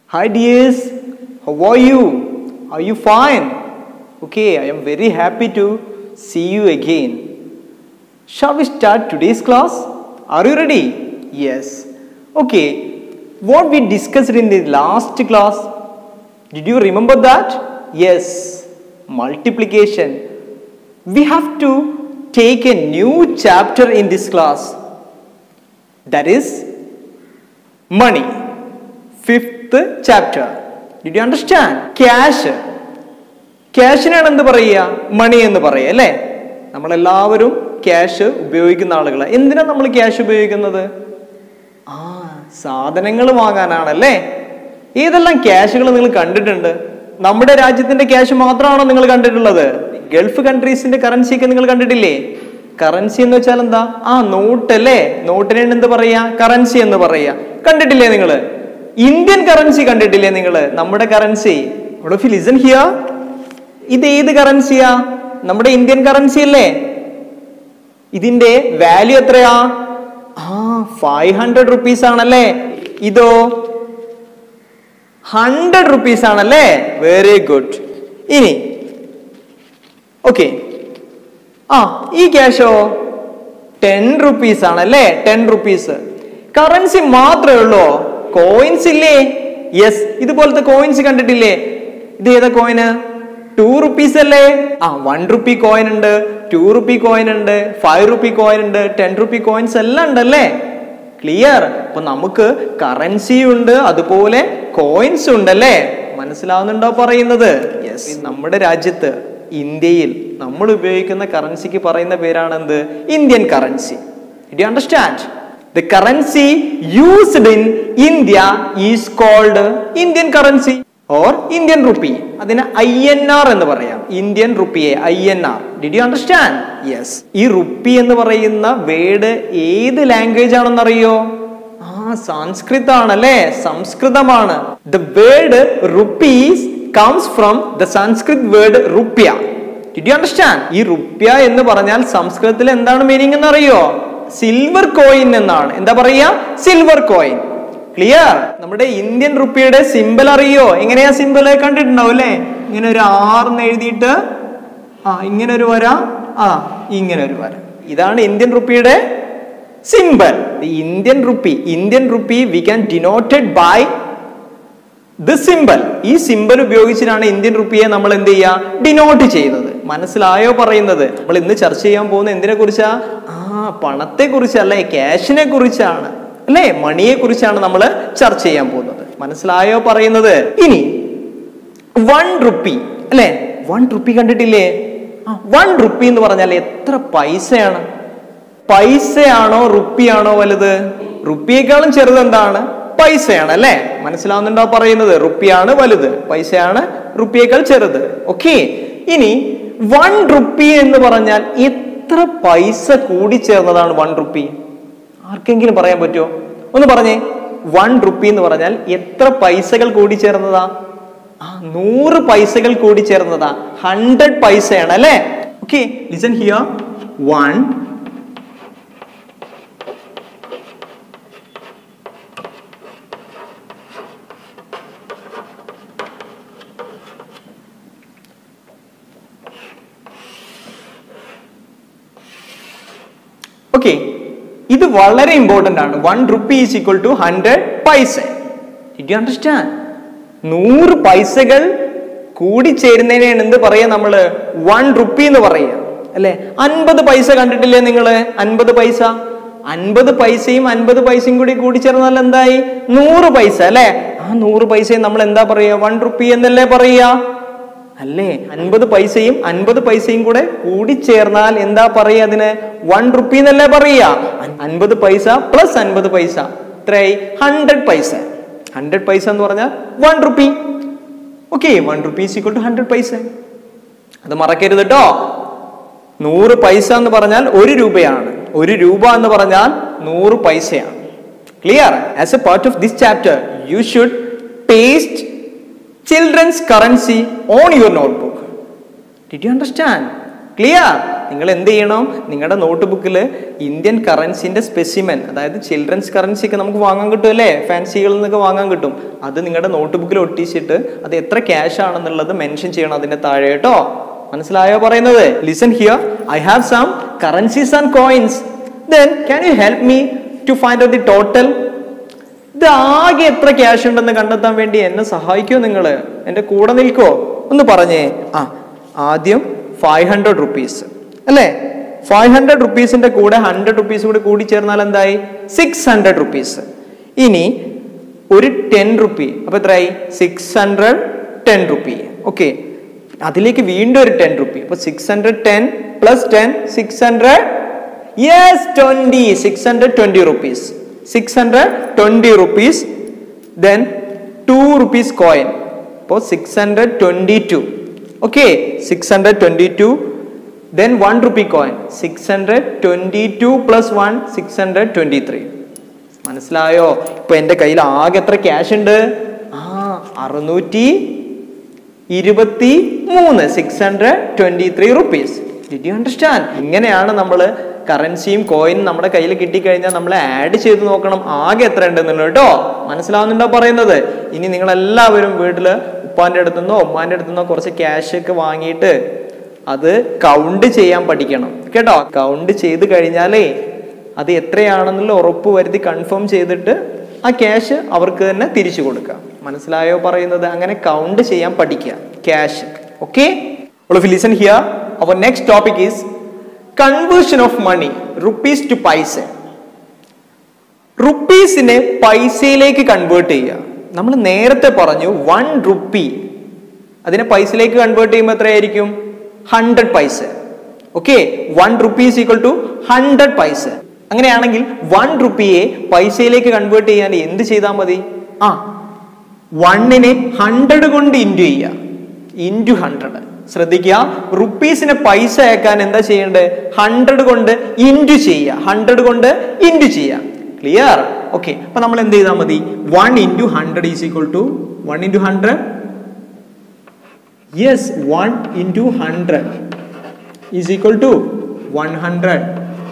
Hi dears, how are you? Are you fine? Okay, I am very happy to see you again. Shall we start today's class? Are you ready? Yes. Okay, what we discussed in the last class, did you remember that? Yes, multiplication. We have to take a new chapter in this class. That is money. Fifth chapter. Did you understand? Cash. ക്യാഷിനാണ് എന്ത് പറയുക മണി എന്ന് പറയുക അല്ലേ നമ്മളെല്ലാവരും cash ഉപയോഗിക്കുന്ന ആളുകളാണ് എന്തിനാണ് നമ്മൾ ക്യാഷ് ഉപയോഗിക്കുന്നത് ആ സാധനങ്ങൾ വാങ്ങാനാണല്ലേ ഏതെല്ലാം ക്യാഷുകൾ നിങ്ങൾ കണ്ടിട്ടുണ്ട് നമ്മുടെ രാജ്യത്തിന്റെ ക്യാഷ് മാത്രമാണോ നിങ്ങൾ കണ്ടിട്ടുള്ളത് ഗൾഫ് കൺട്രീസിന്റെ കറൻസി ഒക്കെ നിങ്ങൾ കണ്ടിട്ടില്ലേ കറൻസി എന്ന് വെച്ചാൽ എന്താ ആ നോട്ട് അല്ലേ നോട്ടിനെ എന്ത് പറയാ കറൻസി എന്ന് പറയാ കണ്ടിട്ടില്ലേ നിങ്ങൾ ഇന്ത്യൻ കറൻസി കണ്ടിട്ടില്ലേ നിങ്ങൾ നമ്മുടെ കറൻസി ലിസൺ ഹിയർ ഇത് ഏത് കറൻസിയാ നമ്മുടെ ഇന്ത്യൻ കറൻസി അല്ലേ ഇതിന്റെ വാല്യൂ എത്രയാ ആ ഫൈവ് ഹൺഡ്രഡ് റുപ്പീസ് ആണല്ലേ ഇതോ ഹൺഡ്രഡ് റുപ്പീസ് ആണല്ലേ വെരി ഗുഡ് ഇനി ഓക്കെ ആ ഈ ക്യാഷോ ടെൻ റുപ്പീസ് ആണല്ലേ ടെൻ റുപ്പീസ് കറൻസി മാത്രമേ ഉള്ളൂ കോയിൻസ് ഇല്ലേ യെസ് ഇതുപോലത്തെ കോയിൻസ് കണ്ടിട്ടില്ലേ ഇത് ഏതാ കോയിന് ടു റുപ്പീസ് അല്ലേ ആ വൺ റുപ്പി കോയിൻ ഉണ്ട് ടു റുപ്പി കോയിൻ ഉണ്ട് ഫൈവ് റുപ്പി കോയിൻ ഉണ്ട് ടെൻ റുപ്പി കോയിൻസ് എല്ലാം ഉണ്ടല്ലേ ക്ലിയർ അപ്പൊ നമുക്ക് കറൻസി ഉണ്ട് അതുപോലെ കോയിൻസ് ഉണ്ടല്ലേ മനസ്സിലാവുന്നുണ്ടോ പറയുന്നത് യെസ് നമ്മുടെ രാജ്യത്ത് ഇന്ത്യയിൽ നമ്മൾ ഉപയോഗിക്കുന്ന കറൻസിക്ക് പറയുന്ന പേരാണ് എന്ത് Indian currency do understand the currency used in India is called Indian currency or Indian rupee അതിന് ഐ എൻ ആർ എന്ന് പറയാം ഇന്ത്യൻ റുപ്പിയെ I N R did you understand yes ഈ റുപ്പി എന്ന് പറയുന്ന വേർഡ് ഏത് ലാംഗ്വേജ് ആണെന്ന് അറിയോ ആ സംസ്കൃത് ആണല്ലേ സംസ്കൃതമാണ് the word rupees comes from the Sanskrit word rupya did you understand ഈ റുപ്യ എന്ന് പറഞ്ഞാൽ സംസ്കൃതത്തിൽ എന്താണ് മീനിങ് എന്ന് അറിയോ സിൽവർ കോയിൻ എന്നാണ് എന്താ പറയാ സിൽവർ കോയിൻ ക്ലിയർ നമ്മുടെ ഇന്ത്യൻ റുപ്പിയുടെ സിമ്പൽ അറിയോ എങ്ങനെയാ സിമ്പൽ കണ്ടിട്ടുണ്ടാവും അല്ലേ ഇങ്ങനെ ഒരു ആർന്ന് എഴുതിയിട്ട് ആ ഇങ്ങനെ ഒരു വര ആ ഇങ്ങനെ ഒരു വര ഇതാണ് ഇന്ത്യൻ റുപ്പിയുടെ symbol Indian rupee Indian rupee we can denoted by the symbol ഈ സിമ്പൽ ഉപയോഗിച്ചിട്ടാണ് ഇന്ത്യൻ റുപ്പിയെ നമ്മൾ എന്ത് ചെയ്യുക ഡിനോട്ട് ചെയ്യുന്നത് മനസ്സിലായോ പറയുന്നത് നമ്മൾ ഇന്ന് ചർച്ച ചെയ്യാൻ പോകുന്ന എന്തിനെ കുറിച്ചാ ആ പണത്തെ കുറിച്ചല്ല ക്യാഷിനെ കുറിച്ചാണ് അല്ലേ മണിയെ കുറിച്ചാണ് നമ്മൾ ചർച്ച ചെയ്യാൻ പോകുന്നത് മനസ്സിലായോ പറയുന്നത് ഇനി വൺ റുപ്പി അല്ലേ വൺ റുപ്പി കണ്ടിട്ടില്ലേ ആ വൺ റുപ്പി എന്ന് പറഞ്ഞാൽ എത്ര പൈസയാണ് പൈസയാണോ റുപ്പിയാണോ വലുത് റുപ്പിയേക്കാളും ചെറുത് എന്താണ് പൈസയാണ് അല്ലേ മനസ്സിലാവുന്നുണ്ടോ പറയുന്നത് റുപ്പിയാണ് വലുത് പൈസയാണ് റുപ്പിയേക്കാൾ ചെറുത് ഓക്കെ ഇനി വൺ റുപ്പി എന്ന് പറഞ്ഞാൽ എത്ര പൈസ കൂടിച്ചേർന്നതാണ് വൺ റുപ്പി ആർക്കെങ്കിലും പറയാൻ പറ്റുമോ ഒന്ന് പറഞ്ഞേ വൺ റുപ്പി എന്ന് പറഞ്ഞാൽ എത്ര പൈസകൾ കൂടി ചേർന്നതാ ആ നൂറ് പൈസകൾ കൂടി ചേർന്നതാ ഹൺഡ്രഡ് പൈസയാണ് അല്ലേ okay listen here one okay ഇത് വളരെ ഇമ്പോർട്ടന്റ് ആണ് one rupee is equal to hundred paisa you understand നൂറ് പൈസകൾ കൂടിച്ചേരുന്നതിനാണ് എന്ത് പറയാ നമ്മള് വൺ റുപ്പി എന്ന് പറയുക അല്ലെ അൻപത് പൈസ കണ്ടിട്ടില്ലേ നിങ്ങള് അൻപത് പൈസ അൻപത് പൈസയും അൻപത് പൈസയും കൂടി കൂടിച്ചേർന്നാൽ എന്തായി നൂറ് പൈസ അല്ലെ ആ നൂറ് പൈസയും നമ്മൾ എന്താ പറയുക വൺ റുപ്പി എന്നല്ലേ പറയുക അല്ലേ അൻപത് പൈസയും അൻപത് പൈസയും കൂടെ കൂടിച്ചേർന്നാൽ എന്താ പറയുക അതിന് വൺ റുപ്പി എന്നല്ലേ പറയുക അൻപത് പൈസ പ്ലസ് അൻപത് പൈസ ഇത്രയായി ഹൺഡ്രഡ് പൈസ ഹൺഡ്രഡ് പൈസ എന്ന് പറഞ്ഞാൽ one rupee okay one rupees equal to hundred paisa അത് മറക്കരുത് കേട്ടോ നൂറ് പൈസ എന്ന് പറഞ്ഞാൽ ഒരു രൂപയാണ് ഒരു രൂപ എന്ന് പറഞ്ഞാൽ നൂറ് പൈസയാണ് clear as a part of this chapter you should paste children's currency on your notebook did you understand clear നിങ്ങൾ എന്ത് ചെയ്യണം നിങ്ങളുടെ നോട്ട് ബുക്കിൽ ഇന്ത്യൻ കറൻസിന്റെ സ്പെസിമെൻ അതായത് ചിൽഡ്രൻസ് കറൻസി ഒക്കെ നമുക്ക് വാങ്ങാൻ കിട്ടും അല്ലേ ഫാൻസികളിൽ നിന്നൊക്കെ വാങ്ങാൻ കിട്ടും അത് നിങ്ങളുടെ നോട്ട് ബുക്കിൽ ഒട്ടിച്ചിട്ട് അത് എത്ര ക്യാഷ് ആണെന്നുള്ളത് മെൻഷൻ ചെയ്യണം അതിന്റെ താഴെ കേട്ടോ മനസ്സിലായോ പറയുന്നത് listen here I have some currencies and coins then can you help me to find out the total ഇത് ആകെ എത്ര ക്യാഷ് ഉണ്ടെന്ന് കണ്ടെത്താൻ വേണ്ടി എന്നെ സഹായിക്കുമോ നിങ്ങൾ എൻ്റെ കൂടെ നിൽക്കുമോ ഒന്ന് പറഞ്ഞേ ആ ആദ്യം ഫൈവ് ഹൺഡ്രഡ് റുപ്പീസ് അല്ലേ ഫൈവ് ഹൺഡ്രഡ് റുപ്പീസിന്റെ കൂടെ ഹൺഡ്രഡ് റുപ്പീസ് കൂടി കൂടി ചേർന്നാൽ എന്തായി സിക്സ് ഹൺഡ്രഡ് റുപ്പീസ് ഇനി ഒരു ടെൻ റുപ്പി അപ്പൊ എത്രയായി six hundred ten rupee okay അതിലേക്ക് വീണ്ടും ഒരു ടെൻ റുപ്പി അപ്പൊ six hundred ten plus ten six hundred yes twenty six hundred twenty rupees six hundred twenty rupees then two rupees coin അപ്പോൾ six hundred twenty two okay six hundred twenty two then one rupee coin six hundred twenty two plus one six hundred twenty three മനസ്സിലായോ ഇപ്പൊ എന്റെ കയ്യിൽ ആകെ എത്ര cash ഉണ്ട് ആ അറുന്നൂറ്റി ഇരുപത്തി മൂന്ന് six hundred twenty three rupees did you understand ഇങ്ങനെയാണ് നമ്മൾ കറൻസിയും കോയിനും നമ്മുടെ കയ്യിൽ കിട്ടിക്കഴിഞ്ഞാൽ നമ്മൾ ആഡ് ചെയ്ത് നോക്കണം ആകെ എത്ര ഉണ്ടെന്നുള്ളത് കേട്ടോ മനസ്സിലാവുന്നുണ്ടോ പറയുന്നത് ഇനി നിങ്ങൾ എല്ലാവരും വീട്ടില് ഉപ്പാന്റെ അടുത്തുനിന്നോ ഉമ്മാന്റെ അടുത്തുനിന്നോ കുറച്ച് ക്യാഷ് ഒക്കെ വാങ്ങിയിട്ട് അത് കൗണ്ട് ചെയ്യാൻ പഠിക്കണം കേട്ടോ കൗണ്ട് ചെയ്ത് കഴിഞ്ഞാലേ അത് എത്രയാണെന്നുള്ള ഉറപ്പ് വരുത്തി കൺഫേം ചെയ്തിട്ട് ആ ക്യാഷ് അവർക്ക് തന്നെ തിരിച്ചു കൊടുക്കാം മനസ്സിലായോ പറയുന്നത് അങ്ങനെ കൗണ്ട് ചെയ്യാൻ പഠിക്കുക cash okay listen here our next topic is conversion of money rupees to paisa റുപ്പീസിനെ പൈസയിലേക്ക് കൺവേർട്ട് ചെയ്യുക നമ്മൾ നേരത്തെ പറഞ്ഞു വൺ റുപ്പി അതിനെ പൈസയിലേക്ക് കൺവേർട്ട് ചെയ്യുമ്പോൾ എത്രയായിരിക്കും hundred paisa okay one rupees equal to hundred paisa അങ്ങനെയാണെങ്കിൽ വൺ റുപ്പിയെ പൈസയിലേക്ക് കൺവേർട്ട് ചെയ്യാൻ എന്ത് ചെയ്താൽ മതി ആ വണ്ണിനെ ഹൺഡ്രഡ് കൊണ്ട് ഇൻറ്റു ചെയ്യുക ഇൻറ്റു ഹൺഡ്രഡ് ശ്രദ്ധിക്കുക റുപ്പീസിന് പൈസ അയക്കാൻ എന്താ ചെയ്യേണ്ടത് ഹൺഡ്രഡ് കൊണ്ട് ഇൻറ്റു ചെയ്യുക ഹൺഡ്രഡ് കൊണ്ട് ഇൻറ്റു ചെയ്യുക ക്ലിയർ ഓക്കെ അപ്പൊ നമ്മൾ എന്ത് ചെയ്താൽ മതി one into hundred is equal to one into hundred yes one into hundred is equal to one hundred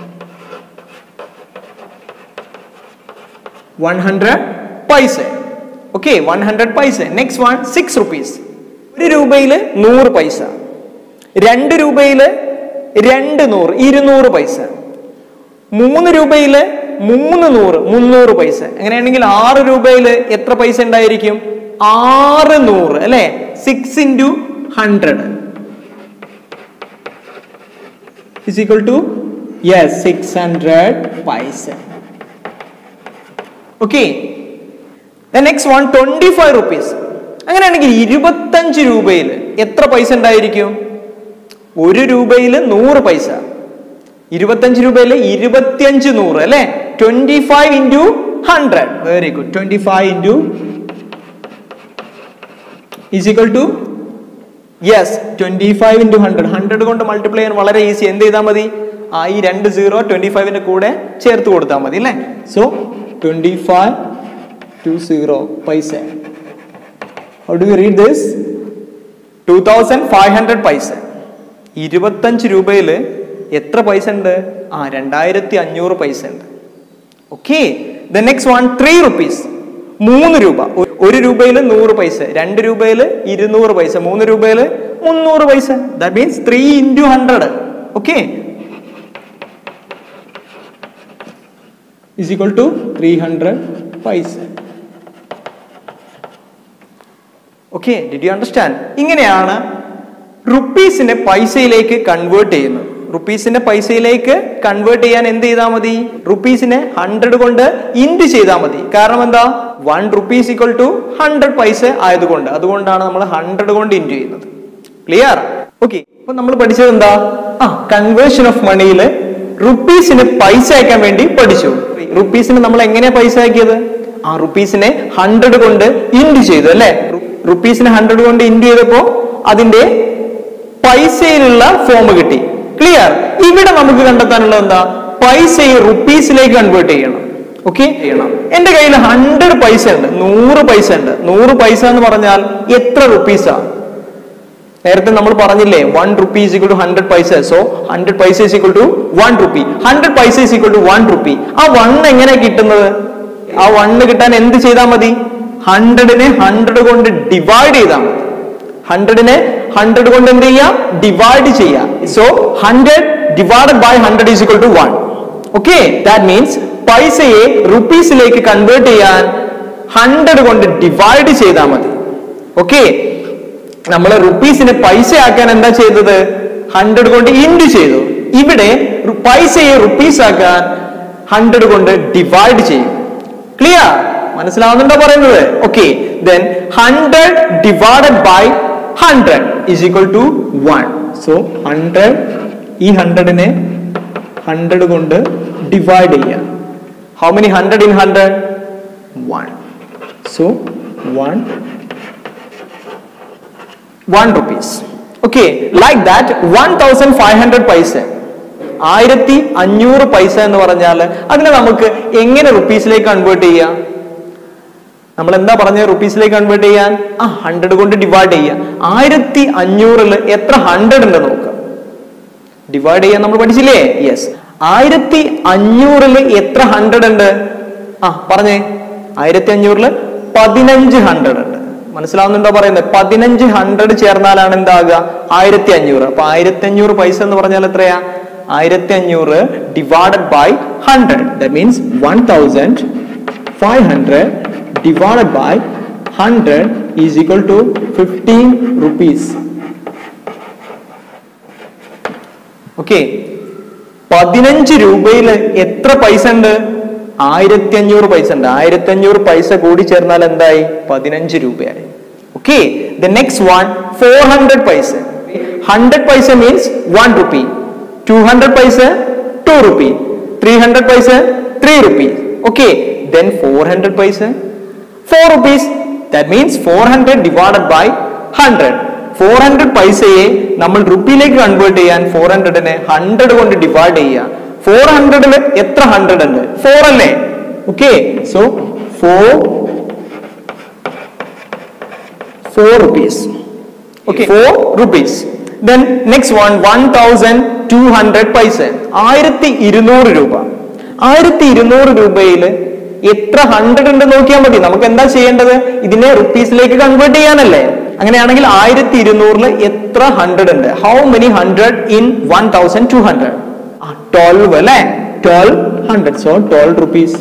one hundred paisa okay one hundred paisa next one six rupees ഒരു രൂപയിൽ നൂറ് പൈസ രണ്ട് രൂപയിൽ രണ്ട് നൂറ് ഇരുന്നൂറ് പൈസ മൂന്ന് രൂപയിൽ മൂന്ന് നൂറ് മുന്നൂറ് പൈസ അങ്ങനെയാണെങ്കിൽ ആറ് രൂപയിൽ എത്ര പൈസ ഉണ്ടായിരിക്കും ആറ് നൂറ് അല്ലെ six into hundred is equal to yes six hundred paisa okay next one twenty five rupees അങ്ങനെയാണെങ്കിൽ ഇരുപത്തഞ്ച് രൂപയിൽ എത്ര പൈസ ഉണ്ടായിരിക്കും ഒരു രൂപയിൽ നൂറ് പൈസ ഇരുപത്തഞ്ച് രൂപയിൽ ഇരുപത്തിയഞ്ച് നൂറ് അല്ലെ twenty five into hundred very good twenty five into is equal to yes twenty five into hundred hundred കൊണ്ട് മൾട്ടിപ്ലൈ ചെയ്യാൻ വളരെ ഈസി എന്ത് ചെയ്താൽ മതി ആ ഈ രണ്ട് സീറോ ട്വന്റി ഫൈവിന്റെ കൂടെ ചേർത്ത് കൊടുത്താൽ മതി അല്ലേ so twenty five two zero paisa how do you read this two thousand five hundred paisa ഇരുപത്തഞ്ച് രൂപയിൽ എത്ര പൈസ ഉണ്ട് ആ രണ്ടായിരത്തി അഞ്ഞൂറ് പൈസ ഉണ്ട് okay the next one three rupees മൂന്ന് രൂപ ഒ- ഒരു രൂപയിൽ നൂറ് പൈസ രണ്ട് രൂപയിൽ ഇരുന്നൂറ് പൈസ മൂന്ന് രൂപയിൽ മുന്നൂറ് paise that means three into hundred okay is equal to 300 പൈസ ഓക്കെ ഡിഡ് യു അണ്ടർസ്റ്റാൻഡ് ഇങ്ങനെയാണ് റുപ്പീസിനെ പൈസയിലേക്ക് കൺവേർട്ട് ചെയ്യുന്നത് റുപ്പീസിന്റെ പൈസയിലേക്ക് കൺവേർട്ട് ചെയ്യാൻ എന്ത് ചെയ്താൽ മതി റുപ്പീസിനെ ഹൺഡ്രഡ് കൊണ്ട് ഇൻറ്റു ചെയ്താൽ മതി കാരണം എന്താ one rupees equal to hundred paise ആയതുകൊണ്ട് അതുകൊണ്ടാണ് നമ്മൾ ഹൺഡ്രഡ് കൊണ്ട് ഇൻറ്റു ചെയ്യുന്നത് ക്ലിയർ ഓക്കെ അപ്പൊ നമ്മൾ പഠിച്ചത് എന്താ ആ കൺവേർഷൻ ഓഫ് മണിയിൽ റുപ്പീസിന് പൈസ അയക്കാൻ വേണ്ടി പഠിച്ചു റുപ്പീസിന് നമ്മൾ എങ്ങനെയാ പൈസ ആക്കിയത് ആ റുപ്പീസിനെ ഹൺഡ്രഡ് കൊണ്ട് ഇൻറ്റു ചെയ്തു അല്ലെ റുപ്പീസിനെ ഹൺഡ്രഡ് കൊണ്ട് ഇൻറ്റു ചെയ്തപ്പോ അതിന്റെ പൈസയിലുള്ള ഫോം കിട്ടി ക്ലിയർ ഇവിടെ നമുക്ക് കണ്ടെത്താനുള്ളത് എന്താ പൈസയെ റുപ്പീസിലേക്ക് കൺവേർട്ട് ചെയ്യണം ഓക്കെ ചെയ്യണം എന്റെ കയ്യിൽ ഹൺഡ്രഡ് പൈസ ഉണ്ട് നൂറ് പൈസ ഉണ്ട് നൂറ് പൈസ എന്ന് പറഞ്ഞാൽ എത്ര റുപ്പീസാ നേരത്തെ നമ്മൾ പറഞ്ഞില്ലേ one rupee is equal to hundred paise so hundred paise is equal to one rupee hundred paise is equal to one rupee ആ വൺ എങ്ങനെ കിട്ടുന്നത് ആ വണ്ണ് കിട്ടാൻ എന്ത് ചെയ്താൽ മതി ഹൺഡ്രഡിനെ ഹൺഡ്രഡ് കൊണ്ട് ഡിവൈഡ് ചെയ്താൽ മതി ഹൺഡ്രഡിനെ ഹൺഡ്രഡ് കൊണ്ട് എന്ത് ചെയ്യാം ഡിവൈഡ് ചെയ്യാം so hundred divided by hundred is equal to one okay that means പൈസയെ റുപ്പീസിലേക്ക് കൺവേർട്ട് ചെയ്യാൻ ഹൺഡ്രഡ് കൊണ്ട് ഡിവൈഡ് ചെയ്താൽ മതി ഓക്കെ നമ്മൾ റുപ്പീസിനെ പൈസ ആക്കാൻ എന്താ ചെയ്തത് ഹൺഡ്രഡ് കൊണ്ട് ഇൻഡു ചെയ്തു ഇവിടെ റു- പൈസയെ റുപ്പീസ് ആക്കാൻ ഹൺഡ്രഡ് കൊണ്ട് ഡിവൈഡ് ചെയ്യും ക്ലിയർ മനസ്സിലാവുന്നുണ്ടോ പറയുന്നത് okay then hundred divided by hundred is equal to one so hundred ഈ ഹൺഡ്രഡിനെ ഹൺഡ്രഡ് കൊണ്ട് ഡിവൈഡ് ചെയ്യാം how many hundred in hundred one so one one rupees okay like that one thousand five hundred paise ആയിരത്തി അഞ്ഞൂറ് പൈസ എന്ന് പറഞ്ഞാൽ അതിനെ നമുക്ക് എങ്ങനെ റുപ്പീസിലേക്ക് കൺവേർട്ട് ചെയ്യാം നമ്മൾ എന്താ പറഞ്ഞത് റുപ്പീസിലേക്ക് കൺവേർട്ട് ചെയ്യാൻ ആ ഹൺഡ്രഡ് കൊണ്ട് ഡിവൈഡ് ചെയ്യാം ആയിരത്തി അഞ്ഞൂറിൽ എത്ര ഹൺഡ്രഡ് ഉണ്ട് നോക്കാം ഡിവൈഡ് ചെയ്യാൻ നമ്മൾ പഠിച്ചില്ലേ യെസ് ആയിരത്തി അഞ്ഞൂറിൽ എത്ര ഹൺഡ്രഡ് ഉണ്ട് ആ പറഞ്ഞേ ആയിരത്തി അഞ്ഞൂറിൽ പതിനഞ്ച് ഹൺഡ്രഡ് ഉണ്ട് മനസ്സിലാവുന്നുണ്ടോ പറയുന്നത് പതിനഞ്ച് ഹൺഡ്രഡ് ചേർന്നാലാണ് എന്താകുക ആയിരത്തി അഞ്ഞൂറ് അപ്പൊ ആയിരത്തി അഞ്ഞൂറ് പൈസ എന്ന് പറഞ്ഞാൽ എത്രയാ ആയിരത്തി അഞ്ഞൂറ് divided by hundred the means one thousand five hundred divided by hundred is equal to fifteen rupees okay പതിനഞ്ച് രൂപയിൽ എത്ര പൈസ ഉണ്ട് ആയിരത്തി അഞ്ഞൂറ് പൈസ ഉണ്ട് ആയിരത്തി അഞ്ഞൂറ് പൈസ കൂടി ചേർന്നാൽ എന്തായി പതിനഞ്ച് രൂപയായി okay the next one four hundred paise hundred paise means one rupee two hundred paise two rupee three hundred paise three rupee okay then four hundred paise four rupees that means four hundred divided by hundred four hundred പൈസയെ നമ്മൾ റുപ്പിയിലേക്ക് convert ചെയ്യാൻ four ഹൺഡ്രഡിനെ hundred കൊണ്ട് divide ചെയ്യുക four ഹൺഡ്രഡിൽ എത്ര hundred ഉണ്ട് ഫോർ അല്ലേ okay so four four rupees okay four rupees then next one one thousand two hundred paise ആയിരത്തി ഇരുന്നൂറ് രൂപ ആയിരത്തി ഇരുന്നൂറ് രൂപയിൽ എത്ര ഹൺഡ്രഡ് ഉണ്ട് നോക്കിയാൽ മതി നമുക്ക് എന്താ ചെയ്യേണ്ടത് ഇതിനെ റുപ്പീസിലേക്ക് കൺവേർട്ട് ചെയ്യാനല്ലേ അങ്ങനെയാണെങ്കിൽ ആയിരത്തി ഇരുന്നൂറിൽ എത്ര ഹൺഡ്രഡ് ഉണ്ട് how many hundred in one thousand two hundred twelve അല്ലേ twelve hundred so twelve rupees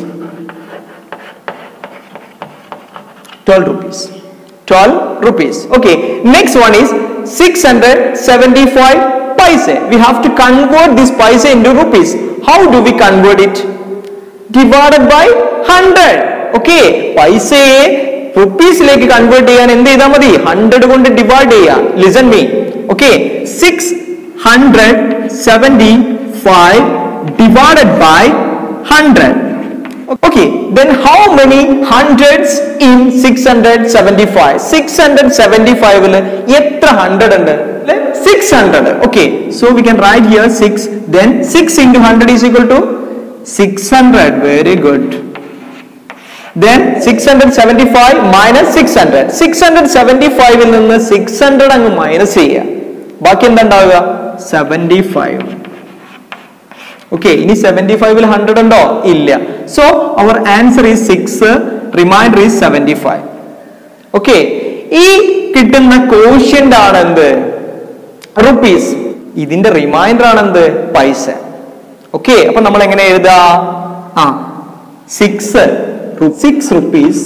twelve rupees twelve rupees okay next one is six hundred seventy five paise we have to convert this paise into rupees how do we convert it divided by hundred okay പൈസയെ റുപ്പീസിലേക്ക് convert ചെയ്യാൻ എന്ത് ചെയ്താൽ മതി hundred കൊണ്ട് divide ചെയ്യാം listen me okay six hundred seventy five divided by hundred Okay, then how many hundreds in 675? 675 ല് എത്ര ഹൺഡ്രഡ് ഉണ്ട് six hundred okay so we can write here six then six into hundred is equal to six hundred very good then six hundred seventy five minus six hundred six hundred seventy ഫൈവിൽ നിന്ന് six hundred അങ്ങ് minus ചെയ്യുക ബാക്കി എന്താ ഉണ്ടാവുക seventy five okay ഇനി seventy ഫൈവിൽ hundred ഉണ്ടോ ഇല്ല so our answer is six remainder is seventy five okay ഈ കിട്ടുന്ന കോഷ്യന്റ് ആണ് എന്ത് റുപ്പീസ് ഇതിന്റെ റിമൈൻഡർ ആണ് എന്ത് പൈസ ഓക്കെ അപ്പൊ നമ്മൾ എങ്ങനെ എഴുതാ ആ സിക്സ് സിക്സ് റുപ്പീസ്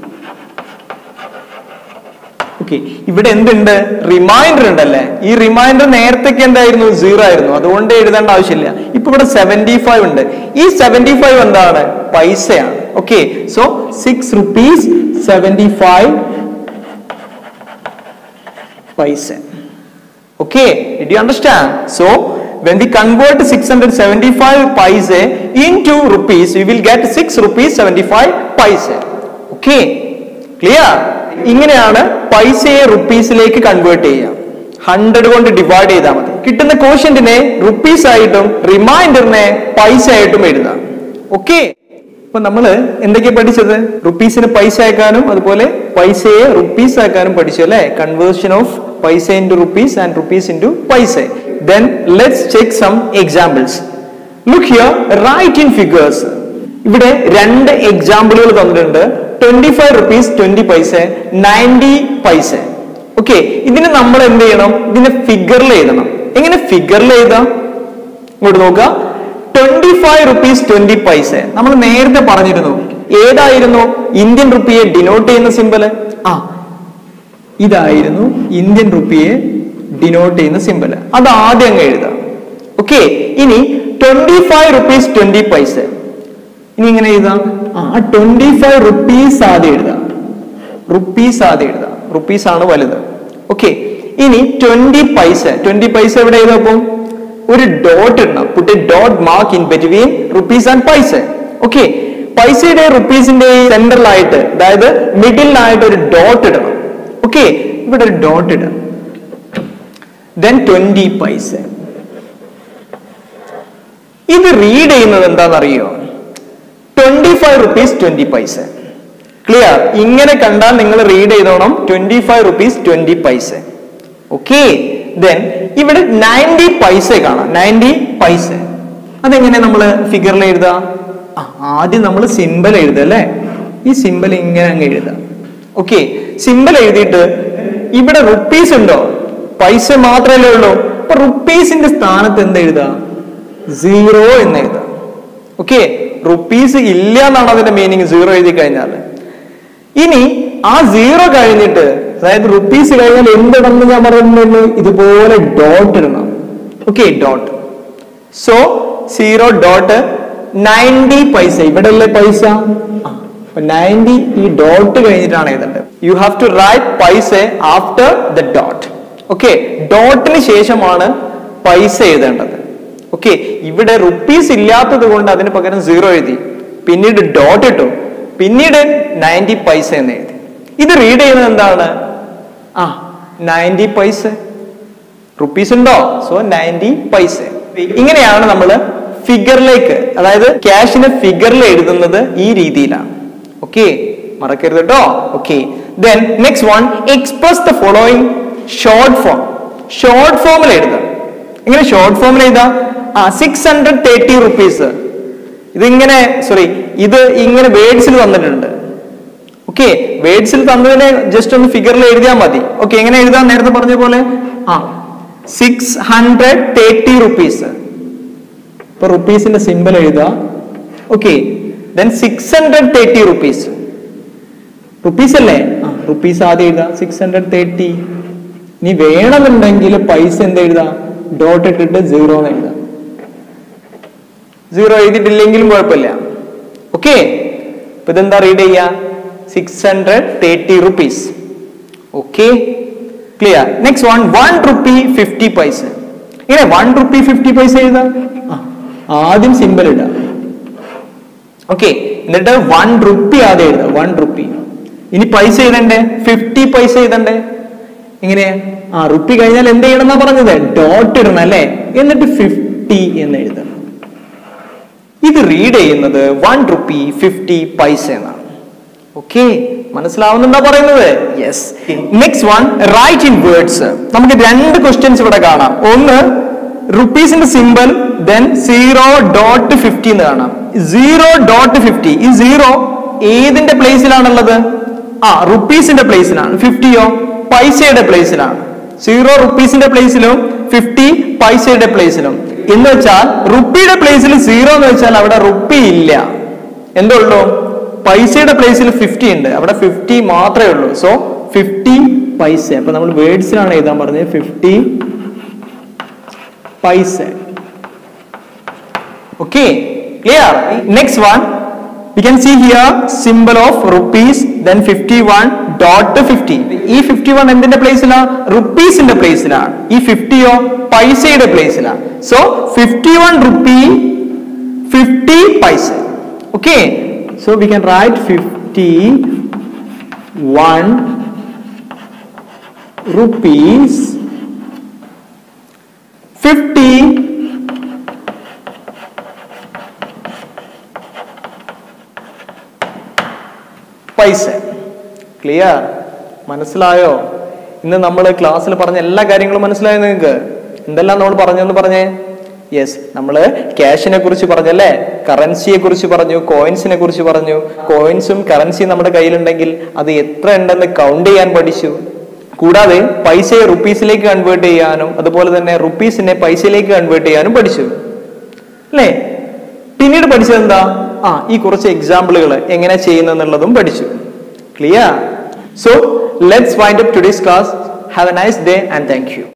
ഓക്കെ ഇവിടെ എന്തുണ്ട് റിമൈൻഡർ ഉണ്ടല്ലേ ഈ റിമൈൻഡർ നേരത്തേക്ക് എന്തായിരുന്നു സീറോ ആയിരുന്നു അതുകൊണ്ട് എഴുതേണ്ട ആവശ്യമില്ല ഇപ്പൊ ഇവിടെ സെവന്റി ഫൈവ് ഉണ്ട് ഈ സെവന്റി ഫൈവ് എന്താണ് പൈസയാണ് okay so six rupees seventy five paise okay did you understand so when we convert 675 paise into rupees we will get 6 rupees 75 paise okay clear ഇങ്ങനെയാണ് പൈസയെ റുപ്പീസിലേക്ക് കൺവേർട്ട് ചെയ്യുക ഹൺഡ്രഡ് കൊണ്ട് ഡിവൈഡ് ചെയ്താൽ മതി കിട്ടുന്ന കോഷ്യന്റിനെ റുപ്പീസ് ആയിട്ടും റിമൈൻഡറിനെ പൈസ ആയിട്ടും എഴുതാം ഓക്കെ അപ്പൊ നമ്മള് എന്തൊക്കെയാ പഠിച്ചത് റുപ്പീസിന് പൈസ ആക്കാനും അതുപോലെ പൈസയെ റുപ്പീസ് ആക്കാനും പഠിച്ചു അല്ലെ conversion of paise into rupees and rupees into paise then let's check some examples look here write in figures ഇവിടെ രണ്ട് എക്സാമ്പിളുകൾ തന്നിട്ടുണ്ട് twenty five rupees twenty paise ninety paise okay ഇതിന് നമ്മൾ എന്ത് ചെയ്യണം ഇതിനെ ഫിഗറിൽ എഴുതണം എങ്ങനെ ഫിഗറിൽ എഴുതാം ഇങ്ങോട്ട് നോക്കുക ട്വന്റി ഫൈവ് റുപ്പീസ് ട്വന്റി പൈസ നമ്മൾ നേരത്തെ പറഞ്ഞിരുന്നു ഏതായിരുന്നു ഇന്ത്യൻ റുപ്പിയെ ഡിനോട്ട് ചെയ്യുന്ന സിമ്പല് ആ ഇതായിരുന്നു ഇന്ത്യൻ റുപ്പിയെ ഡിനോട്ട് ചെയ്യുന്ന സിമ്പല് അത് ആദ്യം അങ്ങ് എഴുതാം ഓക്കെ ഇനി ട്വന്റി ഫൈവ് റുപ്പീസ് ട്വന്റി പൈസ ഇനി ഇങ്ങനെ എഴുതാം ആ ട്വന്റി ഫൈവ് റുപ്പീസ് ആദ്യം എഴുതാം റുപ്പീസ് ആദ്യം എഴുതാം റുപ്പീസ് ആണ് വലുത് ഓക്കെ ഇനി ട്വന്റി പൈസ ട്വന്റി പൈസ എവിടെ എഴുതാം അപ്പം ഒരു ഡോട്ട് ഇടണം put a dot mark in between rupees and paise okay പൈസയുടെ റുപ്പീസിന്റെ സെന്ററിലായിട്ട് അതായത് മിഡിലായിട്ട് ഒരു ഡോട്ട് ഇടണം ഓക്കെ ഇവിടെ ഒരു ഡോട്ട് ഇടണം ദെൻ ട്വന്റി പൈസ ഇത് റീഡ് ചെയ്യുന്നത് എന്താണെന്നറിയോ twenty five rupees twenty paise clear ഇങ്ങനെ കണ്ടാൽ നിങ്ങൾ റീഡ് ചെയ്തോണം twenty five rupees twenty paise okay then ഇവിടെ നയൻറ്റി പൈസ കാണാം നയൻറ്റി പൈസ അതെങ്ങനെ നമ്മൾ ഫിഗറിൽ എഴുതുക ആ, ആദ്യം നമ്മൾ സിമ്പൽ എഴുതുക അല്ലേ ഈ സിമ്പൽ ഇങ്ങനെ അങ്ങ് എഴുതാം ഓക്കെ സിമ്പൽ എഴുതിയിട്ട് ഇവിടെ റുപ്പീസ് ഉണ്ടോ പൈസ മാത്രമല്ലേ ഉള്ളൂ അപ്പൊ റുപ്പീസിന്റെ സ്ഥാനത്ത് എന്ത് എഴുതാം സീറോ എന്ന് എഴുതാം ഓക്കെ റുപ്പീസ് ഇല്ല എന്നാണ് അതിന്റെ മീനിങ് സീറോ എഴുതി കഴിഞ്ഞാൽ ഇനി ആ സീറോ കഴിഞ്ഞിട്ട് അതായത് റുപ്പീസ് കഴിഞ്ഞാൽ എന്തിടണം ഞാൻ പറയുന്നുള്ളൂ ഇതുപോലെ ഡോട്ട് ഇടണം okay dot so zero dot ninety paise ഇവിടെ അല്ലേ പൈസ നയൻറ്റി ഈ ഡോട്ട് കഴിഞ്ഞിട്ടാണ് എഴുതേണ്ടത് you have to write paise after the dot okay ഡോട്ടിന് ശേഷമാണ് പൈസ എഴുതേണ്ടത് ഓക്കെ ഇവിടെ റുപ്പീസ് ഇല്ലാത്തത് കൊണ്ട് അതിന് പകരം സീറോ എഴുതി പിന്നീട് ഡോട്ട് ഇട്ടു പിന്നീട് നയൻറ്റി പൈസ എന്ന് എഴുതി ഇത് റീഡ് ചെയ്യുന്നത് എന്താണ് ആ നയൻറ്റി പൈസ റുപ്പീസ് ഉണ്ടോ സോ നയൻറ്റി പൈസ ഇങ്ങനെയാണ് നമ്മൾ ഫിഗറിലേക്ക് അതായത് ക്യാഷിനെ ഫിഗറിൽ എഴുതുന്നത് ഈ രീതിയിലാണ് ഓക്കെ മറക്കരുത് കേട്ടോ okay then next one express the following short form short ഫോമിൽ എഴുതാം എങ്ങനെ ഷോർട്ട് ഫോമിൽ എഴുതാം ആ സിക്സ് ഹൺഡ്രഡ് തേർട്ടി റുപ്പീസ് ഇതിങ്ങനെ സോറി ഇത് ഇങ്ങനെ വേർഡ്സിൽ തന്നിട്ടുണ്ട് ഓക്കെ വേർഡ്സിൽ തന്നതിനെ ജസ്റ്റ് ഒന്ന് ഫിഗറിൽ എഴുതിയാൽ മതി ഓക്കെ എങ്ങനെ എഴുതാൻ നേരത്തെ പറഞ്ഞ പോലെ ആ സിക്സ് ഹൺഡ്രഡ് തേർട്ടി റുപ്പീസ് ഇപ്പൊ റുപ്പീസിന്റെ സിമ്പിൾ എഴുതുക okay then six hundred thirty rupees rupees അല്ലേ ആ റുപ്പീസ് ആദ്യം എഴുതാം സിക്സ് ഹൺഡ്രഡ് തേർട്ടി ഇനി വേണമെന്നുണ്ടെങ്കിൽ പൈസ എന്ത് എഴുതാം ഡോട്ട് ഇട്ടിട്ട് സീറോ എന്ന് എഴുതാം സീറോ എഴുതിയിട്ടില്ലെങ്കിലും കുഴപ്പമില്ല ഓക്കെ ഇപ്പൊ ഇതെന്താ റീഡ് ചെയ്യാ six hundred thirty rupees okay clear next one one rupee fifty paise ഇങ്ങനെ വൺ റുപ്പി ഫിഫ്റ്റി പൈസ എഴുതാം ആ, ആദ്യം സിമ്പിൾ ഇടാം ഓക്കെ എന്നിട്ട് വൺ റുപ്പി ആദ്യം എഴുതാം വൺ റുപ്പി ഇനി പൈസ എഴുതണ്ടേ ഫിഫ്റ്റി പൈസ എഴുതണ്ടേ എങ്ങനെയാ ആ റുപ്പി കഴിഞ്ഞാൽ എന്ത് ചെയ്യണം എന്നാ പറഞ്ഞത് ഡോട്ട് ഇടണം അല്ലേ എന്നിട്ട് ഫിഫ്റ്റി എന്ന് എഴുതണം ഇത് റീഡ് ചെയ്യുന്നത് വൺ റുപ്പി ഫിഫ്റ്റി പൈസ എന്നാണ് ഓക്കെ മനസ്സിലാവുന്നുണ്ടോ പറയുന്നത് yes next one write in words നമുക്ക് രണ്ട് ക്വസ്റ്റ്യൻസ് ഇവിടെ കാണാം ഒന്ന് റുപ്പീസിന്റെ symbol then zero dot fifty എന്ന് കാണാം സീറോ ഡോട്ട് ഫിഫ്റ്റി ഈ സീറോ ഏതിന്റെ പ്ലേസിലാണുള്ളത് ആ റുപ്പീസിന്റെ പ്ലേസിലാണ് ഫിഫ്റ്റിയോ പൈസയുടെ പ്ലേസിലാണ് സീറോ റുപ്പീസിന്റെ പ്ലേസിലും ഫിഫ്റ്റി പൈസയുടെ പ്ലേസിലും എന്ന് വെച്ചാൽ റുപ്പിയുടെ പ്ലേസിൽ സീറോ എന്ന് വെച്ചാൽ അവിടെ റുപ്പി ഇല്ല എന്തുള്ളൂ പൈസയുടെ പ്ലേസിൽ ഫിഫ്റ്റി ഉണ്ട് അവിടെ ഫിഫ്റ്റി മാത്രമേ ഉള്ളൂ സോ ഫിഫ്റ്റി പൈസ അപ്പൊ നമ്മൾ വേർഡ്സിലാണ് എഴുതാൻ പറഞ്ഞത് fifty paise okay clear next one we can see here symbol of rupees then fifty one dot fifty ഈ ഫിഫ്റ്റി വൺ എന്തിന്റെ പ്ലേസിലാണ് റുപ്പീസിന്റെ പ്ലേസിലാണ് ഈ ഫിഫ്റ്റിയോ പൈസയുടെ പ്ലേസിലാണ് so fifty one rupee fifty paise okay so we can write fifty one rupees fifty paise clear മനസ്സിലായോ ഇന്ന് നമ്മൾ ക്ലാസ്സിൽ പറഞ്ഞ എല്ലാ കാര്യങ്ങളും മനസ്സിലായോ നിങ്ങൾക്ക് എന്തെല്ലാം നമ്മൾ പറഞ്ഞെന്ന് പറഞ്ഞേ യെസ് നമ്മൾ ക്യാഷിനെ കുറിച്ച് പറഞ്ഞല്ലേ കറൻസിയെ കുറിച്ച് പറഞ്ഞു കോയിൻസിനെ കുറിച്ച് പറഞ്ഞു കോയിൻസും കറൻസിയും നമ്മുടെ കയ്യിലുണ്ടെങ്കിൽ അത് എത്ര ഉണ്ടെന്ന് കൗണ്ട് ചെയ്യാൻ പഠിച്ചു കൂടാതെ പൈസയെ റുപ്പീസിലേക്ക് കൺവേർട്ട് ചെയ്യാനും അതുപോലെ തന്നെ റുപ്പീസിനെ പൈസയിലേക്ക് കൺവേർട്ട് ചെയ്യാനും പഠിച്ചു അല്ലേ പിന്നീട് പഠിച്ചത് എന്താ ആ ഈ കുറച്ച് എക്സാമ്പിളുകൾ എങ്ങനെ ചെയ്യുന്നെന്നുള്ളതും പഠിച്ചു clear so let's wind up today's class have a nice day and thank U